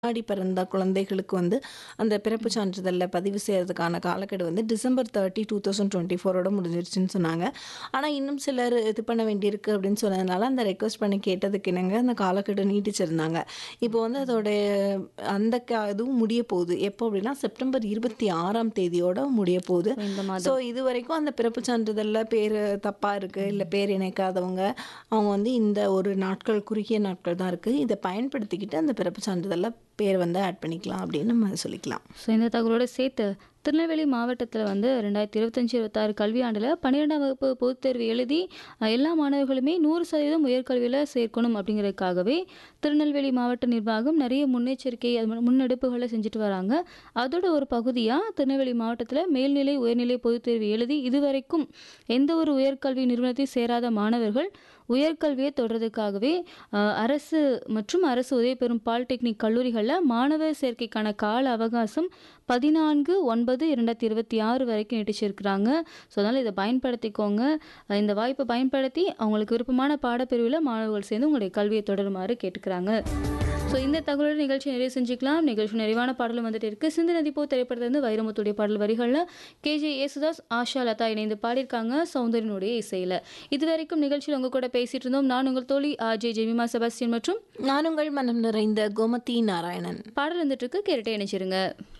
முன்னாடி பிறந்த குழந்தைகளுக்கு வந்து அந்த பிறப்பு சான்றிதழில் பதிவு செய்கிறதுக்கான காலக்கெடு வந்து December thirty two thousand twenty ஃபோரோட முடிஞ்சிருச்சுன்னு சொன்னாங்க ஆனால் இன்னும் சிலர் இது பண்ண வேண்டியிருக்கு அப்படின்னு சொன்னதுனால அந்த ரெக்வஸ்ட் பண்ணி கேட்டதுக்கு இணங்க அந்த காலக்கெடு நீட்டிச்சிருந்தாங்க இப்போ வந்து அதோட அந்த க இதுவும் முடிய போகுது எப்போ அப்படின்னா செப்டம்பர் இருபத்தி ஆறாம் தேதியோட முடிய போகுது இந்த மாதம் ஸோ இது வரைக்கும் அந்த பிறப்பு சான்றிதழில் பேர் தப்பாக இருக்குது இல்லை பேர் இணைக்காதவங்க அவங்க வந்து இந்த ஒரு நாட்கள் குறுகிய நாட்கள் தான் இருக்குது இதை பயன்படுத்திக்கிட்டு அந்த பிறப்பு சான்றிதழில் பேர் வந்து ஆட் பண்ணிக்கலாம் அப்படின்னு நம்ம சொல்லிக்கலாம் ஸோ இந்த தகவலோட சேர்த்து திருநெல்வேலி மாவட்டத்தில் வந்து ரெண்டாயிரத்தி இருபத்தஞ்சி இருபத்தாறு கல்வியாண்டில் பன்னிரெண்டாம் வகுப்பு பொதுத் தேர்வு எழுதி அஹ், எல்லா மாணவர்களுமே நூறு சதவீதம் உயர்கல்வியில் சேர்க்கணும் அப்படிங்கிறதுக்காகவே திருநெல்வேலி மாவட்ட நிர்வாகம் நிறைய முன்னெச்சரிக்கை அது மாதிரி முன்னெடுப்புகளை செஞ்சுட்டு வராங்க அதோட ஒரு பகுதியாக திருநெல்வேலி மாவட்டத்தில் மேல்நிலை உயர்நிலை பொதுத் தேர்வு எழுதி இதுவரைக்கும் எந்த ஒரு உயர்கல்வி நிறுவனத்தையும் சேராத மாணவர்கள் உயர்கல்வியை தொடர்றதுக்காகவே அஹ், அரசு மற்றும் அரசு உதவி பெறும் பாலிடெக்னிக் கல்லூரிகளில் மாணவர் சேர்க்கைக்கான கால அவகாசம் பதினான்கு ஒன்பது இரண்டாயிரத்தி இருபத்தி ஆறு வரைக்கும் நீட்டிச்சிருக்கிறாங்க ஸோ அதனால் இதை பயன்படுத்திக்கோங்க அஹ், இந்த வாய்ப்பை பயன்படுத்தி அவங்களுக்கு விருப்பமான பாடப்பிரிவில் மாணவர்கள் சேர்ந்து உங்களுடைய கல்வியை தொடருமாறு கேட்டுக்கிறாங்க ஸோ இந்த தகவலோட நிகழ்ச்சி நிறைவு செஞ்சுக்கலாம் நிகழ்ச்சி நிறைவான பாடலும் வந்துட்டு இருக்கு சிந்து நதிப்போ திரைப்படத்திலிருந்து வைரமுத்துடைய பாடல் வரிகளில் கேஜே யேசுதாஸ் ஆஷா லதா இணைந்து பாடியிருக்காங்க சௌந்தரியனுடைய இசையில் இது வரைக்கும் நிகழ்ச்சியில் உங்க கூட பேசிட்டு இருந்தோம் நான் உங்கள் தோழி ஆர்ஜே ஜெமிமா செபாஸ்டியன் மற்றும் நான் உங்கள் மனம் நிறைந்த கோமதி நாராயணன் பாடல் வந்துட்டு இருக்கு கேட்டுட்டே இணைச்சிருங்க